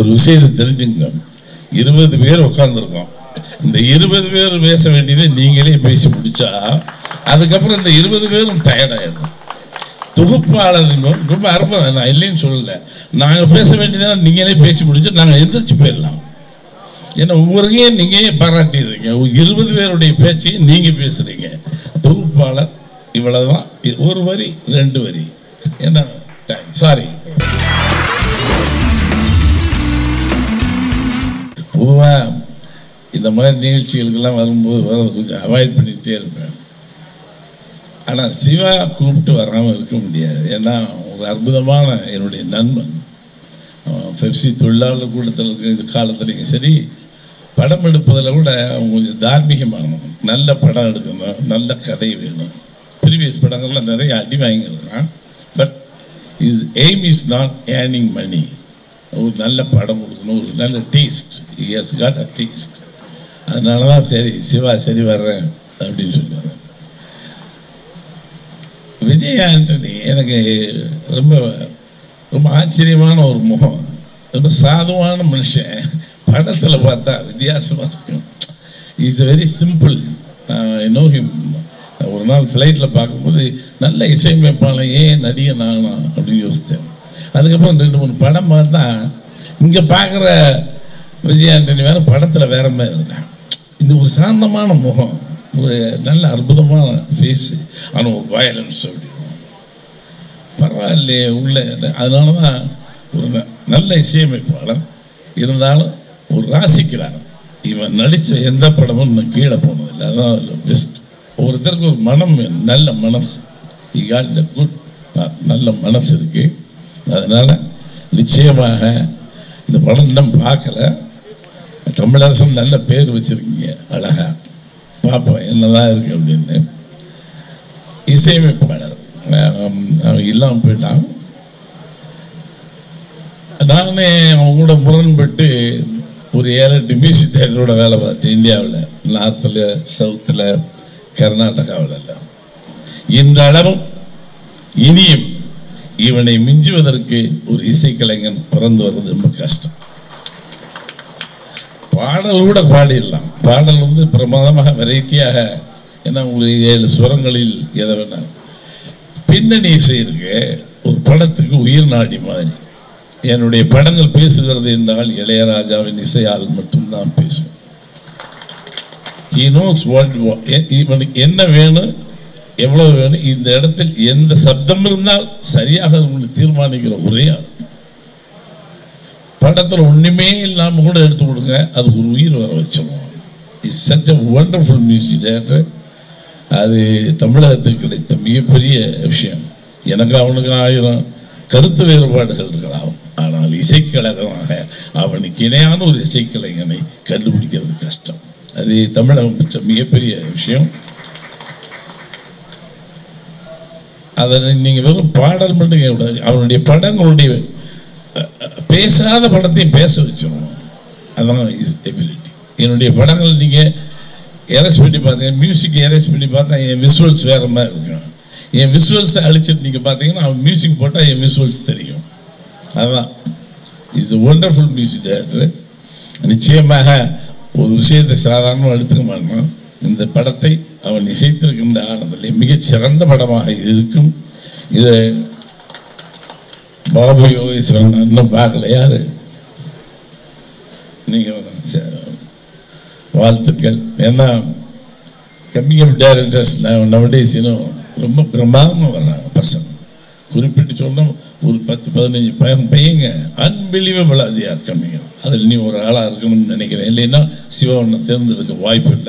ஒரு விஷயத்தை தெரிஞ்சுங்க இருபது பேர் உட்காந்துருக்கோம் இந்த இருபது பேர் பேச வேண்டியதை நீங்களே பேசி முடிச்சா அதுக்கப்புறம் இந்த இருபது பேரும் டயர்டாயிடும் தொகுப்பாளர் ரொம்ப அற்புதம் நான் இல்லைன்னு சொல்லல நாங்கள் பேச வேண்டியதை நீங்களே பேசி முடிச்சு நாங்கள் எந்திரிச்சு போயிடலாம் ஏன்னா ஒவ்வொருக்கையும் நீங்கள் பாராட்டிடுறீங்க இருபது பேருடைய பேச்சையும் நீங்கள் பேசுகிறீங்க தொகுப்பாளர் இவ்வளவுதான் இது ஒரு வரி ரெண்டு வரி என்ன சாரி பொதுவாக இந்த மாதிரி நிகழ்ச்சிகளுக்கெல்லாம் வரும்போது வரது கொஞ்சம் அவாய்ட் பண்ணிகிட்டே இருப்பேன் ஆனால் சிவா கூப்பிட்டு வராமல் இருக்க முடியாது ஏன்னா ஒரு அற்புதமான என்னுடைய நண்பன் அவன் பெப்சி தொழிலாளர் கூட்டத்தில் இருக்கிற இந்த காலத்துலையும் சரி படம் எடுப்பதில் கூட அவன் கொஞ்சம் தார்மீகமாகணும் நல்ல படம் எடுக்கணும் நல்ல கதை வேணும் ப்ரீவியஸ் படங்கள்லாம் நிறைய அடி வாங்கியிருக்கான் but is aim is not earning money ஒரு நல்ல படம் கொடுக்கணும் ஒரு நல்ல taste is got a taste அதனால தான் சரி சிவா சரி வர்றேன் அப்படின்னு சொல்லுவாங்க விஜய் ஆண்டனி எனக்கு ரொம்ப ரொம்ப ஆச்சரியமான ஒரு முகம் ரொம்ப சாதுவான மனுஷன் படத்தில் பார்த்தா வித்தியாசமாக இருக்கும் is very simple no him ஒரு நாள் ஃப்ளைட்டில் பார்க்கும்போது நல்ல இசையமைப்பாளன் ஏன் நடிகன் ஆகணும் அப்படின்னு யோசித்தேன் அதுக்கப்புறம் ரெண்டு மூணு படம் பார்த்தா இங்கே பார்க்குற விஜய் ஆண்டனி வேற படத்தில் வேற மாதிரி இருக்கான் இந்த ஒரு சாந்தமான முகம் ஒரு நல்ல அற்புதமான ஃபேஸ் ஆனால் ஒரு வயலன்ஸ் அப்படி பரவாயில்லையே உள்ள அதனால தான் ஒரு ந- நல்ல இசையமைப்பாளர் இருந்தாலும் ஒரு ராசிக்கிறார் இவன் நடித்த எந்த படமும் இன்னும் கீழே போனதில்லை அதான் பெஸ்ட் ஒருத்தருக்கு ஒரு மனம் வேணும் நல்ல மனசு ஈகாட் குட் நல்ல மனசு இருக்கு அதனால நிச்சயமாக இந்த படம் இன்னும் பார்க்கல தமிழரசன் நல்ல பேர் வச்சிருக்கீங்க அழகா பார்ப்போம் என்னதான் இருக்கு அப்படின்னு இசையமைப்பாளர் ஆம், அவன் இல்லாமல் போயிட்டான் நானே அவங்க கூட முரண்பட்டு ஒரு ஏழு எட்டு மியூசிக் டைரக்டரோட வேலை பார்த்தேன் இந்தியாவில் நார்த்தில் சவுத்தில் கர்நாடகாவில் எல்லாம் இன்றளவும் இனியும் இவனை மிஞ்சுவதற்கு ஒரு இசைக்கலைஞன் பிறந்து வர்றது ரொம்ப கஷ்டம் பாடல் கூட பாடிடலாம் பாடல் வந்து பிரமாதமாக வெரைட்டியாக ஏன்னா உங்களுக்கு ஏழு சுரங்களில் எதை வேணா பின்னணி இசை இருக்கு ஒரு படத்துக்கு உயிர் நாடி மாதிரி என்னுடைய படங்கள் பேசுகிறது என்றால் இளையராஜாவின் இசையால் மட்டும்தான் பேசும் he knows what எ- இவனுக்கு என்ன வேணும் எவ்வளவு வேணும் இந்த இடத்தில் எந்த சப்தம் இருந்தால் சரியாக உங்களுக்கு தீர்மானிக்கிற ஒரே ஆள் படத்தில் ஒண்ணுமே இல்லாம கூட எடுத்து கொடுங்க அது ஒரு உயிர் வர வச்சிடும் is such a wonderful music director அது தமிழகத்துக்கு கிடைத்த மிகப்பெரிய விஷயம் எனக்கு அவனுக்கு ஆயிரம் கருத்து வேறுபாடுகள் இருக்கலாம் ஆனால் இசைக்கழகமாக அவனுக்கு இணையான ஒரு இசைக்கலைஞனை கண்டுபிடிக்கிறது கஷ்டம் அது தமிழகம் பெற்ற மிகப்பெரிய விஷயம் அதை நீங்க வெறும் பாடல் மட்டும் கேட்கக்கூடாது அவனுடைய படங்களுடைய அஹ், அஹ், பேசாத படத்தையும் பேச வச்சிடும் அதான் இஸ் எபிலிட்டி என்னுடைய படங்கள் நீங்க எரேஸ் பண்ணி பார்த்தீங்க மியூசிக் எரேஸ் பண்ணி பார்த்தா என் விசுவல்ஸ் வேற மாதிரி இருக்கும் என் விசுவல்ஸை அழிச்சிட்டு நீங்க பார்த்தீங்கன்னா அவன் மியூசிக் போட்டால் என் விசுவல்ஸ் தெரியும் அதான் இஸ் ஒண்டர்ஃபுல் மியூசிக் டைரக்டர் நிச்சயமாக ஒரு விஷயத்தை சாதாரணமாக எடுத்துக்க மாட்டான் இந்த படத்தை அவன் இசைத்திருக்கின்ற ஆனதிலே மிகச் சிறந்த படமாக இது இருக்கும் இதை பாபு யோகேஸ்வரன் இன்னும் பார்க்கல யாரு நீங்க சரி. வாழ்த்துக்கள் ஏன்னா கம்மிங் ஆஃப் டேரக்டர்ஸ் நவடேஸ் இன்னும் ரொம்ப பிரமாதமாக வர்றாங்க பசங்க குறிப்பிட்டு சொன்னால் ஒரு பத்து பதினஞ்சு பையன் பையங்க அன்பிலீவபிள் அது யார் கம்மிங் அதில் நீ ஒரு ஆளாக இருக்கணும்னு நினைக்கிறேன் இல்லைன்னா சிவனை தேர்ந்தெடுக்க வாய்ப்பு இல்லை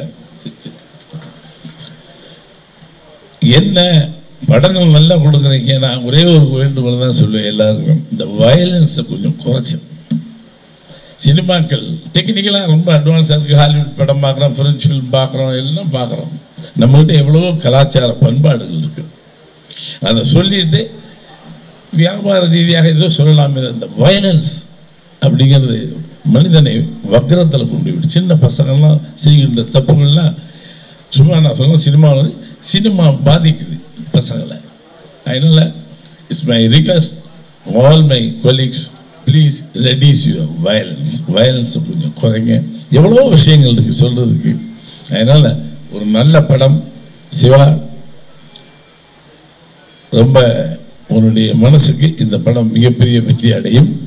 என்ன படங்கள் நல்லா கொடுக்குறீங்க நான் ஒரே ஒரு வேண்டுகோள் தான் சொல்லுவேன் எல்லாருக்கும் இந்த வயலன்ஸை கொஞ்சம் குறைச்சு சினிமாக்கள் டெக்னிக்கலாக ரொம்ப அட்வான்ஸாக இருக்குது ஹாலிவுட் படம் பார்க்குறோம் ஃப்ரெஞ்ச் ஃபிலிம் பார்க்குறோம் எல்லாம் பார்க்குறோம் நம்மகிட்ட எவ்வளவோ கலாச்சார பண்பாடுகள் இருக்குது அதை சொல்லிட்டு வியாபார ரீதியாக ஏதோ சொல்லலாமே இந்த வயலன்ஸ் அப்படிங்கிறது மனிதனை வக்கரத்தில் கொண்டு விடு சின்ன பசங்கள்லாம் செய்கின்ற தப்புகள்லாம் சும்மா நான் சொல்ல சினிமாவில் சினிமா பாதிக்குது பசங்களை அதனால் it's my request all my colleagues please reduce your violence வயலன்ஸை கொஞ்சம் குறைங்க எவ்வளோ விஷயங்கள் இருக்கு சொல்றதுக்கு அதனால ஒரு நல்ல படம் சிவா ரொம்ப உன்னுடைய மனசுக்கு இந்த படம் மிகப்பெரிய வெற்றி அடையும்